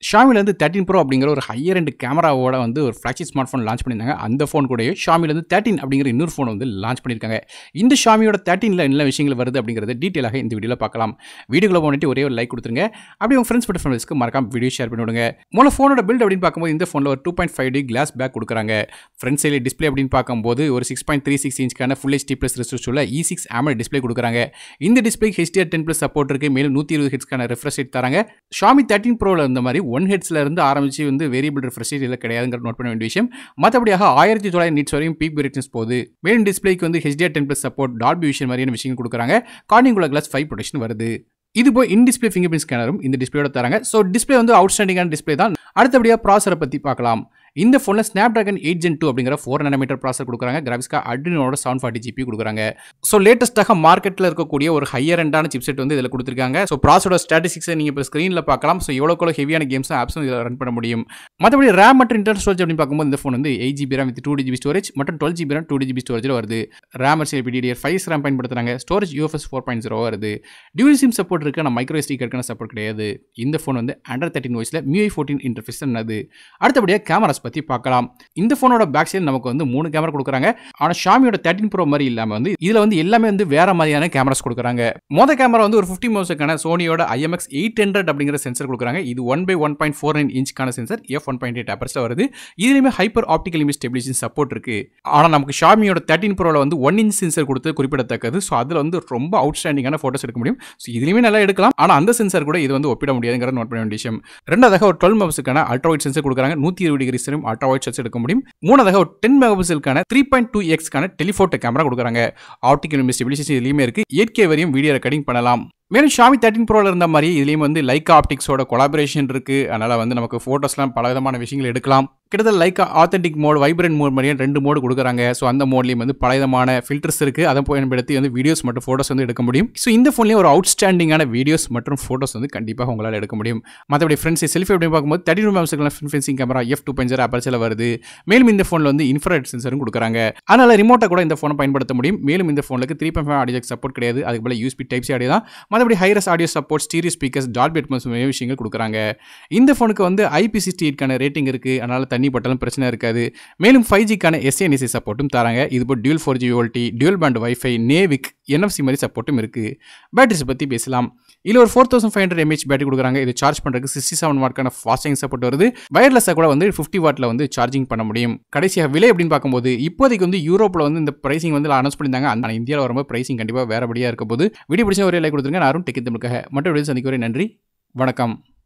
ஷாமிலேருந்து thirteen bro அப்படிங்கிற ஒரு higher ரெண்டு கேமராவோட வந்து ஒரு ஃப்ளாக்ஷிப் ஸ்மார்ட் ஃபோன் லான்ச் பண்ணியிருந்தாங்க அந்த ஃபோன் கூடயே ஷாமிலேருந்து தேர்ட்டின் அப்படிங்கிற இன்னொரு ஃபோன் வந்து லான்ச் பண்ணியிருக்காங்க இந்த ஷாமியோட தேர்ட்டினில் என்ன விஷயங்கள் வருது அப்படிங்கிறத டீட்டெயிலாக இந்த வீடியோவில் பார்க்கலாம் வீடியோக்குள்ள போனிட்டு ஒரே ஒரு லைக் கொடுத்துருங்க அப்படி உங்கள் ஃப்ரெண்ட்ஸ் பட் ஃப்ரெண்ட்ஸ்க்கு மறக்காம வீடியோ ஷேர் பண்ணி விடுங்க முதல்ல ஃபோனோட பில்ட் அப்படின்னு பார்க்கும்போது இந்த ஃபோனில் ஒரு two point five D glass back கொடுக்குறாங்க ஃப்ரண்ட் சைடில் டிஸ்பிளே அப்படின்னு பார்க்கும்போது ஒரு சிக்ஸ் பாயிண்ட் த்ரீ சிக்ஸ் இன்ச்க்கான ஃபுல் ஹெச்டி ப்ளஸ் ரெஸ்ட் உள்ள இ சிக்ஸ் ஆமல் டிஸ்பிளே கொடுக்குறாங்க இந்த display HDR ten plus support இருக்குது மேலும் நூற்றி இருபது ஹெட்ஸ்க்கான ரெஃப்ரெஷ் ரேட் தராங்க ஷாமி தேர்ட்டின் ப்ரோவில் இருந்த மாதிரி ஒன் ஹெட்ஸ்ல இருந்து ஆரம்பிச்சு வந்து வேரியபிள் ரெஃப்ரெஷ் ரேட் இதில் கிடையாதுங்கிற நோட் பண்ண வேண்டிய விஷயம் மற்றபடியாக ஆயிரத்தி தொள்ளாயிரம் நிட்ஸ் வரையும் பீக் பிரைட்னஸ் போகுது மேலும் டிஸ்பிளேக்கு வந்து HDR ten plus support Dolby விஷயம் மாதிரியான விஷயங்கள் கொடுக்குறாங்க கார்னிங்குள்ள கிளாஸ் ஃபைவ் ப்ரொடெக்ஷன் வருது இது போய் இன் டிஸ்பிளே ஃபிங்கர் பிரிண்ட் ஸ்கேனரும் இந்த டிஸ்பிளேயோட தராங்க ஸோ டிஸ்பிளே வந்து அவுட்ஸ்டாண்டிங்கான டிஸ்பிளே தான் அடுத்தபடியாக ப்ராசரை பற்றி பார்க்கலாம் இந்த ஃபோனில் Snapdragon eight gen two அப்படிங்கிற ஃபோர் நானோமீட்டர் ப்ராசர் கொடுக்குறாங்க கிராஃபிக்ஸ்க்காக அட்ரினோட செவன் ஃபார்ட்டி ஜிபி கொடுக்குறாங்க ஸோ லேட்டஸ்ட்டாக மார்க்கெட்டில் இருக்கக்கூடிய ஒரு ஹையர் எண்டான சிப்செட் வந்து இதில் கொடுத்துருக்காங்க ஸோ ப்ராசரோட ஸ்டாட்டிஸ்டிக்ஸை நீங்கள் இப்போ ஸ்க்ரீனில் பார்க்கலாம் ஸோ எவ்வளோக்கு ஹெவியான கேம்ஸும் ஆப்ஸும் இதில் ரன் பண்ண முடியும் மற்றபடி ரேம் மற்றும் இன்டர் ஸ்டோரேஜ் அப்படின்னு பார்க்கும்போது இந்த ஃபோன் வந்து eight GB RAM with two GB storage மற்றும் twelve GB RAM two GB ஸ்டோரேஜில் வருது ரேம் சிபிடிஆர் ஃபைவ் ரேம் பயன்படுத்துறாங்க storage UFS four point zero வருது டியூல் சிம் சப்போர்ட் இருக்கு ஆனால் மைக்ரோ எஸ்டி கார்டுக்கான சப்போர்ட் கிடையாது இந்த ஃபோன் வந்து அண்டர் தேர்ட்டின் வாய்ஸில் மியூஐ ஃபோர்டீன் இன்டர்ஃபேஸ் என்னது அடுத்தபடியாக கேமராஸ் பற்றி பார்க்கலாம் இந்த ஃபோனோட பேக் சைடு நமக்கு வந்து மூணு கேமரா கொடுக்குறாங்க ஆனால் ஷாமியோட தேர்ட்டின் ப்ரோ மாதிரி இல்லாமல் வந்து இதில் வந்து எல்லாமே வந்து வேற மாதிரியான கேமராஸ் கொடுக்குறாங்க மொதல் கேமரா வந்து ஒரு ஃபிஃப்டி மோஸுக்கான சோனியோட ஐஎம்எக்ஸ் எயிட் ஹண்ட்ரட் அப்படிங்கிற சென்சர் கொடுக்குறாங்க இது one by one point four nine இன்ச்க்கான sensor F one point eight அப்பர்ஸில் வருது இதுலேயுமே hyper optical image stabilisation support இருக்கு ஆனால் நமக்கு ஷாமியோட தேர்ட்டின் ப்ரோவில் வந்து ஒன் இன்ச் சென்சர் கொடுத்து குறிப்பிடத்தக்கது ஸோ அதில் வந்து ரொம்ப அவுட்ஸ்டாண்டிங்கான ஃபோட்டோஸ் எடுக்க முடியும் ஸோ இதுலேயுமே நல்லா எடுக்கலாம் ஆனால் அந்த சென்சர் கூட இது வந்து ஒப்பிட முடியாதுங்கிற நோட் பண்ண வேண்டிய விஷயம் ரெண்டாவதாக ஒரு டுவெல் மெகாபிக்ஸுக்கான அல்ட்ரா வைட் சென்சர் கொடுக்குறாங்க நூற்றி இருபது டிகிரி வரையும் அல்ட்ரா வைட் சென்சர் எடுக்க முடியும் மூணாவதாக ஒரு டென் மெகாபிக்சலுக்கான த்ரீ பாயிண்ட் டூ எக்ஸ்க்கான டெலிஃபோட்டோ கேமரா கொடுக்குறாங்க ஆப்டிக்கல் இமேஜ் ஸ்டெபிலைசேஷன் இதுலேயுமே இருக்கு எயிட் கே வரையும் வீடியோ ரெக்கார்டிங் பண்ணலாம் மேலும் ஷாமி தேர்ட்டின் ப்ரோவில் இருந்த மாதிரி இதுலேயும் வந்து லைக்கா ஆப்டிக்ஸோட கொலாபரேஷன் இருக்குது அதனால் வந்து நமக்கு ஃபோட்டோஸ்லாம் பல விதமான விஷயங்கள் எடுக்கலாம் கிட்டத்தட்ட Leica authentic mode vibrant mode மாதிரியே ரெண்டு மோடு கொடுக்குறாங்க ஸோ அந்த மோட்லேயும் வந்து பல விதமான ஃபில்டர்ஸ் இருக்குது அதை பயன்படுத்தி வந்து வீடியோஸ் மற்றும் ஃபோட்டோஸ் வந்து எடுக்க முடியும் ஸோ இந்த ஃபோன்லேயும் ஒரு அவுட்ஸ்டாண்டிங்கான வீடியோஸ் மற்றும் ஃபோட்டோஸ் வந்து கண்டிப்பாக உங்களால் எடுக்க முடியும் மற்றபடி ஃப்ரெண்ட்ஸ் செல்ஃபி அப்படின்னு பார்க்கும்போது தேர்ட்டி டூ மெம்ஸ்க்கான front facing camera F two பஞ்சர் அப்பர்ச்சில் வருது மேலும் இந்த ஃபோனில் வந்து இன்ஃப்ராரெட் சென்சரும் கொடுக்குறாங்க அதனால் ரிமோட்டை கூட இந்த ஃபோனை பயன்படுத்த முடியும் மேலும் இந்த ஃபோனுக்கு three point five audio support கிடையாது அதுக்கு போல யூஸ்பி டைப் சி ஆடியோ தான் மற்றபடி hi res audio support stereo speakers Dolby Atmos விஷயங்கள் கொடுக்குறாங்க இந்த ஃபோனுக்கு வந்து ஐபி சிக்ஸ்டி எயிட்கான ரேட்டிங் இருக்குது அதனால் தண்ணி பட்டாலும் பிரச்சனை இருக்காது மேலும் ஃபைவ் ஜிக்கான எஸ்என்எஸ்சி சப்போர்ட்டும் தராங்க இது போல் dual four G VoLTE dual band wifi NavIC NFC மாதிரி சப்போர்ட்டும் இருக்குது பேட்டரிஸ் பற்றி பேசலாம் இதில் ஒரு four thousand five hundred mAh battery கொடுக்குறாங்க இது சார்ஜ் பண்ணுறதுக்கு சிக்ஸ்டி செவன் வாட்க்கான ஃபாஸ்டிங் சப்போர்ட் வருது வயர்லெஸ்ஸாக கூட வந்து ஃபிஃப்டி வாட்டில் வந்து சார்ஜிங் பண்ண முடியும் கடைசியாக விலை அப்படின்னு பார்க்கும்போது இப்போதைக்கு வந்து யூரோப்பில் வந்து இந்த ப்ரைசிங் வந்து அனௌன்ஸ் பண்ணியிருந்தாங்க அந்த இந்தியாவில் வரும்போது ப்ரைசிங் கண்டிப்பாக வேறபடியாக இருக்க போது வீடியோ பிடிச்ச ஒரே லைக் கொடுத்துருங்க நான் அருண் டெக்கி தமிழுக்காக மற்ற வீடியோ சந்திக்க வரை நன்றி வணக்கம்